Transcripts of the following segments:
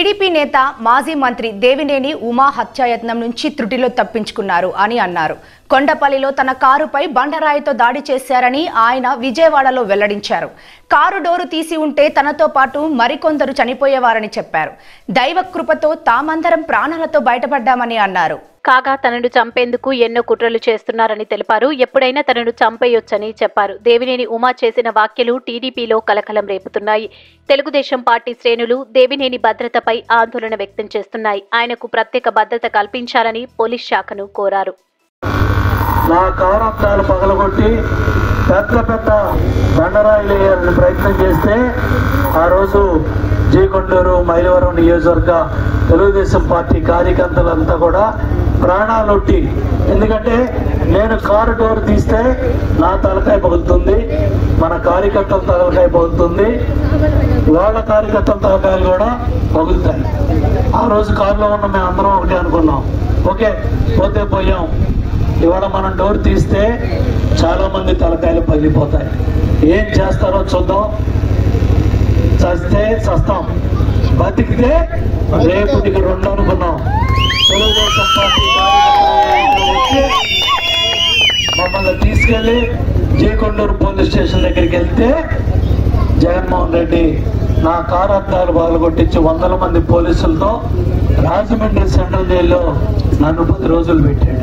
TDP నేత మాజీ మంత్రి దేవినేని ఉమా హత్యాయత్నం నుంచి త్రుటిలో తప్పించుకున్నారు అని అన్నారు కొండపల్లిలో తన కారుపై బండరాయితో దాడి చేశారని ఆయన విజయవాడలో వెల్లడించారు కారు డోరు తీసి ఉంటే తనతో పాటు మరికొందరు చనిపోయేవారని చెప్పారు దైవ కృపతో తామందరం ప్రాణాలతో బయటపడ్డామని అన్నారు కాగా తనను చంపేందుకు ఎన్నో కుట్రలు చేస్తున్నారని తెలిపారు ఎప్పుడైనా తనను చంపేయొచ్చని చెప్పారు దేవినేని ఉమా చేసిన వ్యాఖ్యలు టీడీపీలో కలకలం రేపుతున్నాయి తెలుగుదేశం పార్టీ శ్రేణులు దేవినేని భద్రతపై ఆందోళన వ్యక్తం చేస్తున్నాయి ఆయనకు ప్రత్యేక భద్రత కల్పించాలని పోలీస్ శాఖను కోరారు నా కారు అద్దాలు పగలగొట్టి పెద్ద పెద్ద బండరాయిలు వేయాలని ప్రయత్నం చేస్తే ఆ రోజు జీకొండూరు మైలవరం నియోజకవర్గ తెలుగుదేశం పార్టీ కార్యకర్తలంతా కూడా ప్రాణాలొట్టి ఎందుకంటే నేను కారు డోర్ తీస్తే నా తలకాయ పగులుతుంది మన కార్యకర్తల తలకాయ పగులుతుంది వాళ్ళ కార్యకర్తల తలకాయలు కూడా పగులుతాయి ఆ రోజు కారులో ఉన్న మేము అందరం ఒకటి అనుకున్నాం ఓకే పోతే పోయాం ఇవాళ మనం డోర్ తీస్తే చాలా మంది తలకాయలు పగిలిపోతాయి ఏం చేస్తారో చూద్దాం చస్తే చస్తాం బతికితే రేపటికి రెండు అనుకున్నాం తెలుగుదేశం పార్టీ కార్యకర్తలు వచ్చి మమ్మల్ని తీసుకెళ్లి జేకొండూరు పోలీస్ స్టేషన్ దగ్గరికి వెళ్తే జగన్మోహన్ రెడ్డి నా కారు అద్దాలు బాగలగొట్టించి వందల మంది పోలీసులతో రాజమండ్రి సెంట్రల్ జైల్లో నన్ను పది రోజులు పెట్టాడు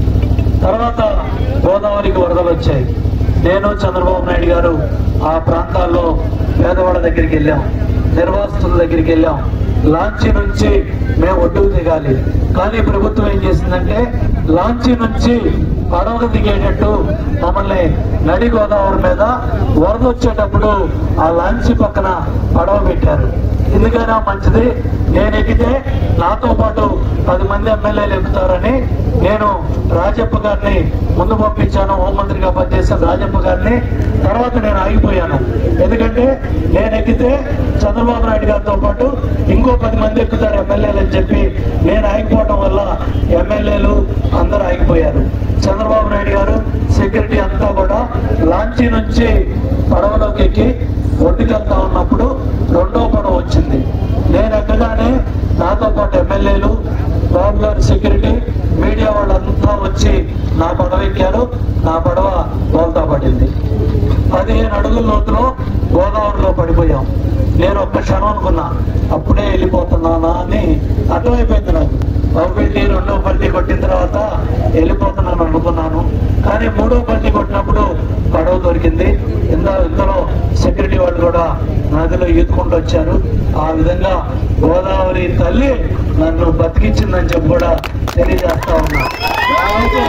తర్వాత గోదావరికి వరదలు వచ్చాయి నేను చంద్రబాబు నాయుడు గారు ఆ ప్రాంతాల్లో పేదవాళ్ళ దగ్గరికి వెళ్ళాం నిర్వాసితుల దగ్గరికి వెళ్ళాం లాంచీ నుంచి మేము ఒడ్డుకు దిగాలి కానీ ప్రభుత్వం ఏం చేసిందంటే లాంచీ నుంచి పడవకు దిగేటట్టు మమ్మల్ని నడి గోదావరి మీద వరద వచ్చేటప్పుడు ఆ లాంచీ పక్కన పడవ పెట్టారు ఎందుకైనా మంచిది నేను ఎక్కితే నాతో పాటు పది మంది ఎమ్మెల్యేలు ఎక్కుతారని నేను రాజప్ప గారిని ముందు పంపించాను హోంమంత్రిగా పనిచేసిన రాజప్ప గారిని తర్వాత నేను ఆగిపోయాను ఎందుకంటే నేను ఎక్కితే చంద్రబాబు నాయుడు గారితో పాటు ఇంకో పది మంది ఎక్కుతారు ఎమ్మెల్యేలు అని చెప్పి నేను ఆగిపోవడం వల్ల ఎమ్మెల్యేలు అందరూ ఆగిపోయారు చంద్రబాబు నాయుడు గారు సెక్యూరిటీ అంతా కూడా లాంచీ నుంచి పడవలోకి ఎక్కి ఒడ్డుకెళ్తా ఉన్నప్పుడు రెండో పడవ వచ్చింది నేను ఎక్కగానే నాతో పాటు ఎమ్మెల్యేలు బాబు గారి సెక్యూరిటీ మీడియా వాళ్ళంతా వచ్చి నా పడవ ఎక్కారు నా పడవ బోల్తా పడింది పదిహేను అడుగుల లోతులో గోదావరిలో పడిపోయాం నేను ఒక్క క్షణం అనుకున్నా అప్పుడే వెళ్ళిపోతున్నానా అని అర్థమైపోయింది నాకు ఒక పల్టీ రెండో పల్టీ కొట్టిన తర్వాత వెళ్ళిపోతున్నాను అనుకున్నాను కానీ మూడో పల్టీ కొట్టినప్పుడు పడవ దొరికింది ఇంత ఇందులో సెక్యూరిటీ వాళ్ళు కూడా నదిలో ఈదుకుంటూ వచ్చారు ఆ విధంగా గోదావరి తల్లి నన్ను బతికించిందని చెప్పి కూడా తెలియజేస్తా ఉన్నా అయితే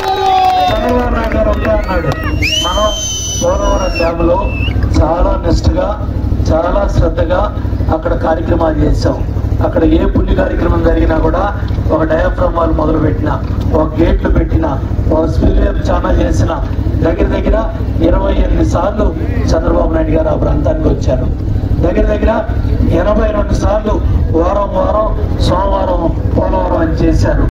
చంద్రబాబు నాయుడు గారు ఒకటే అన్నాడు మనం పోలవరం డ్యాములో చాలా నిష్ఠగా చాలా శ్రద్ధగా అక్కడ కార్యక్రమాలు చేశాం అక్కడ ఏ పుణ్య కార్యక్రమం జరిగినా కూడా ఒక డయాఫ్రమ్ వాళ్ళు మొదలు పెట్టిన ఒక గేట్లు పెట్టిన ఒక స్పిల్వే చాలా చేసిన దగ్గర దగ్గర ఇరవై ఎనిమిది సార్లు చంద్రబాబు నాయుడు గారు ఆ ప్రాంతానికి వచ్చారు దగ్గర దగ్గర ఎనభై రెండు సార్లు వారం వారం సోమవారం పోలవరం అని చేశారు